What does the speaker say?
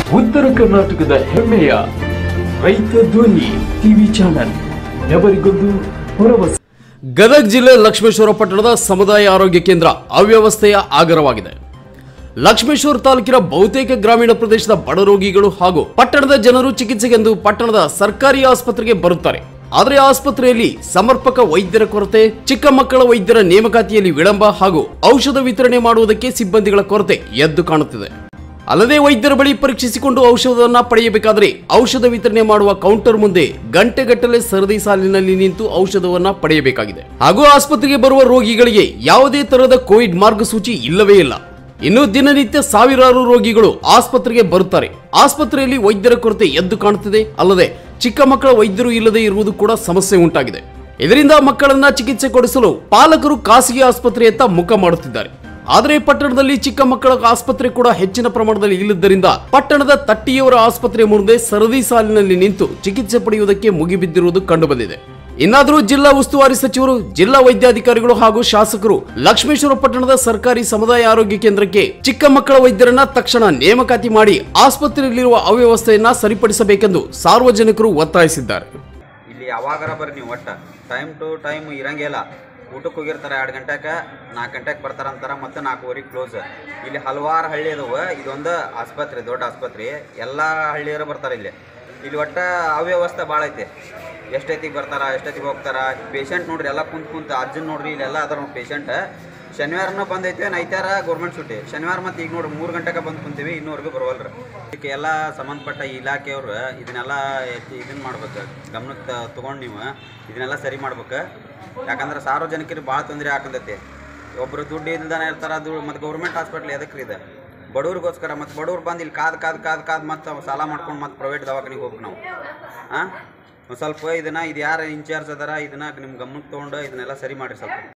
ಉತ್ತರ ಕರ್ನಾಟಕದ ಹೆಮ್ಮೆಯ ರೈತ ಧ್ವನಿ ಟಿವಿ ಚಾನಲ್ ఎవరిಗೊಂದು ಭರವಸೆ ಗದಗ ಜಿಲ್ಲೆ ಲಕ್ಷ್ಮೇಶ್ವರ ಪಟ್ಟಣದ ಸಮುದಾಯ ಆರೋಗ್ಯ ಕೇಂದ್ರ ಅವ್ಯವಸ್ಥೆಯ ಆಗರವಾಗಿದೆ ಲಕ್ಷ್ಮೇಶ್ವರ ತಾಲೂಕಿನ ಬಹುತೇಕ ಗ್ರಾಮೀಣ ಪ್ರದೇಶದ ಬಡ ರೋಗಿಗಳು ಹಾಗೂ ಪಟ್ಟಣದ ಜನರು ಚಿಕಿತ್ಸೆಗೆಂದು ಪಟ್ಟಣದ ಸರ್ಕಾರಿ ಆಸ್ಪತ್ರೆಗೆ ಬರುತ್ತಾರೆ ಆದರೆ ಆಸ್ಪತ್ರೆಯಲ್ಲಿ ಸಮರ್ಪಕ ವೈದ್ಯರ ಕೊರತೆ ಚಿಕ್ಕ ಮಕ್ಕಳ ವೈದ್ಯರ ನೇಮಕಾತಿಯಲ್ಲಿ ವಿಳಂಬ ಹಾಗೂ ಔಷಧ ವಿತರಣೆ ಮಾಡುವುದಕ್ಕೆ ಸಿಬ್ಬಂದಿಗಳ ಕೊರತೆ ಎದ್ದು ಕಾಣುತ್ತಿದೆ ಅಲ್ಲದೆ ವೈದ್ಯರ ಬಳಿ ಪರೀಕ್ಷಿಸಿಕೊಂಡು ಔಷಧವನ್ನ ಪಡೆಯಬೇಕಾದರೆ ಔಷಧ ವಿತರಣೆ ಮಾಡುವ ಕೌಂಟರ್ ಮುಂದೆ ಗಂಟೆಗಟ್ಟಲೆ ಸರದಿ ಸಾಲಿನಲ್ಲಿ ನಿಂತು ಔಷಧವನ್ನ ಪಡೆಯಬೇಕಾಗಿದೆ ಹಾಗೂ ಆಸ್ಪತ್ರೆಗೆ ಬರುವ ರೋಗಿಗಳಿಗೆ ಯಾವುದೇ ತರಹದ ಕೋವಿಡ್ ಮಾರ್ಗಸೂಚಿ ಇಲ್ಲವೇ ಇಲ್ಲ ಇನ್ನು ದಿನನಿತ್ಯ ಸಾವಿರಾರು ರೋಗಿಗಳು ಆಸ್ಪತ್ರೆಗೆ ಬರುತ್ತಾರೆ ಆಸ್ಪತ್ರೆಯಲ್ಲಿ ವೈದ್ಯರ ಕೊರತೆ ಎದ್ದು ಕಾಣುತ್ತಿದೆ ಅಲ್ಲದೆ ಚಿಕ್ಕ ಮಕ್ಕಳ ವೈದ್ಯರು ಇಲ್ಲದೆ ಇರುವುದು ಕೂಡ ಸಮಸ್ಯೆ ಉಂಟಾಗಿದೆ ಇದರಿಂದ ಮಕ್ಕಳನ್ನ ಚಿಕಿತ್ಸೆ ಕೊಡಿಸಲು ಪಾಲಕರು ಖಾಸಗಿ ಆಸ್ಪತ್ರೆಯತ್ತ ಮುಖ ಮಾಡುತ್ತಿದ್ದಾರೆ ಆದರೆ ಪಟ್ಟಣದಲ್ಲಿ ಚಿಕ್ಕ ಮಕ್ಕಳ ಆಸ್ಪತ್ರೆ ಕೂಡ ಹೆಚ್ಚಿನ ಪ್ರಮಾಣದಲ್ಲಿ ಇಲ್ಲದ್ದರಿಂದ ಪಟ್ಟಣದ ತಟ್ಟಿಯವರ ಆಸ್ಪತ್ರೆ ಮುಂದೆ ಸರದಿ ಸಾಲಿನಲ್ಲಿ ನಿಂತು ಚಿಕಿತ್ಸೆ ಪಡೆಯುವುದಕ್ಕೆ ಮುಗಿಬಿದ್ದಿರುವುದು ಕಂಡುಬಂದಿದೆ ಇನ್ನಾದರೂ ಜಿಲ್ಲಾ ಉಸ್ತುವಾರಿ ಸಚಿವರು ಜಿಲ್ಲಾ ವೈದ್ಯಾಧಿಕಾರಿಗಳು ಹಾಗೂ ಶಾಸಕರು ಲಕ್ಷ್ಮೇಶ್ವರ ಪಟ್ಟಣದ ಸರ್ಕಾರಿ ಸಮುದಾಯ ಆರೋಗ್ಯ ಕೇಂದ್ರಕ್ಕೆ ಚಿಕ್ಕ ಮಕ್ಕಳ ವೈದ್ಯರನ್ನ ತಕ್ಷಣ ನೇಮಕಾತಿ ಮಾಡಿ ಆಸ್ಪತ್ರೆಯಲ್ಲಿರುವ ಅವ್ಯವಸ್ಥೆಯನ್ನ ಸರಿಪಡಿಸಬೇಕೆಂದು ಸಾರ್ವಜನಿಕರು ಒತ್ತಾಯಿಸಿದ್ದಾರೆ ಇಲ್ಲಿ ಯಾವಾಗಾರ ಬರ್ರಿ ನೀವು ಒಟ್ಟು ಟೈಮ್ ಟು ಟೈಮ್ ಇರಂಗಿಲ್ಲ ಊಟಕ್ಕೆ ಹೋಗಿರ್ತಾರೆ ಎರಡು ಗಂಟೆಗೆ ನಾಲ್ಕು ಗಂಟೆಗೆ ಬರ್ತಾರೆ ಅಂತಾರೆ ಮತ್ತು ನಾಲ್ಕುವರೆಗೆ ಕ್ಲೋಸ್ ಇಲ್ಲಿ ಹಲವಾರು ಹಳ್ಳಿ ಅದಾವ ಇದೊಂದು ಆಸ್ಪತ್ರೆ ದೊಡ್ಡ ಆಸ್ಪತ್ರೆ ಎಲ್ಲ ಹಳ್ಳಿಯರು ಬರ್ತಾರೆ ಇಲ್ಲಿ ಇಲ್ಲಿ ಒಟ್ಟು ಅವ್ಯವಸ್ಥೆ ಭಾಳ ಐತೆ ಎಷ್ಟೈತಿಗೆ ಬರ್ತಾರ ಎಷ್ಟೈತಿಗೆ ಹೋಗ್ತಾರ ಪೇಷಂಟ್ ನೋಡ್ರಿ ಎಲ್ಲ ಕುಂತ್ ಕುಂತ ಅಜ್ಜನ್ ನೋಡ್ರಿ ಇಲ್ಲೆಲ್ಲ ಅದಾರ ನೋಡಿ ಪೇಷಂಟ್ ಶನಿವಾರನ ಬಂದೈತೆ ನೈತಾರ ಗೌರ್ಮೆಂಟ್ ಸೂಟಿ ಶನಿವಾರ ಮತ್ತು ಈಗ ನೋಡಿ ಮೂರು ಗಂಟೆಗೆ ಬಂದು ಕುಂತೀವಿ ಇನ್ನೂವರೆಗೂ ಬರೋವಲ್ರಿ ಇದಕ್ಕೆ ಎಲ್ಲ ಸಂಬಂಧಪಟ್ಟ ಇಲಾಖೆಯವರು ಇದನ್ನೆಲ್ಲ ಇದನ್ನ ಮಾಡ್ಬೇಕು ಗಮನಕ್ಕೆ ತೊಗೊಂಡು ನೀವು ಇದನ್ನೆಲ್ಲ ಸರಿ ಮಾಡ್ಬೇಕು ಯಾಕಂದ್ರೆ ಸಾರ್ವಜನಿಕರಿಗೆ ಭಾಳ ತೊಂದರೆ ಹಾಕಂದೈತಿ ಒಬ್ಬರು ದುಡ್ಡು ಇಲ್ದಾನೆ ಇರ್ತಾರ ಅದು ಮತ್ತು ಗೌರ್ಮೆಂಟ್ ಹಾಸ್ಪಿಟ್ಲ್ ಎದಕ್ಕೆ ರೀ ಇದು ಬಡವ್ರಿಗೋಸ್ಕರ ಮತ್ತು ಬಡವ್ರು ಬಂದು ಇಲ್ಲಿ ಕಾದು ಕಾದು ಕಾದು ಕಾದು ಮತ್ತು ಸಾಲ ಮಾಡ್ಕೊಂಡು ಮತ್ತೆ ಪ್ರೈವೇಟ್ ದವಾಖಾನಿಗೆ ಹೋಗ್ಬೇಕು ನಾವು ಹಾಂ ಒಂದು ಸ್ವಲ್ಪ ಇದನ್ನ ಇದು ಯಾರು ಇನ್ಚಾರ್ಜ್ ಅದಾರ ಇದನ್ನ ನಿಮ್ಮ ಗಮನಕ್ಕೆ ತೊಗೊಂಡು ಇದನ್ನೆಲ್ಲ ಸರಿ ಮಾಡಿರಿ ಸ್ವಲ್ಪ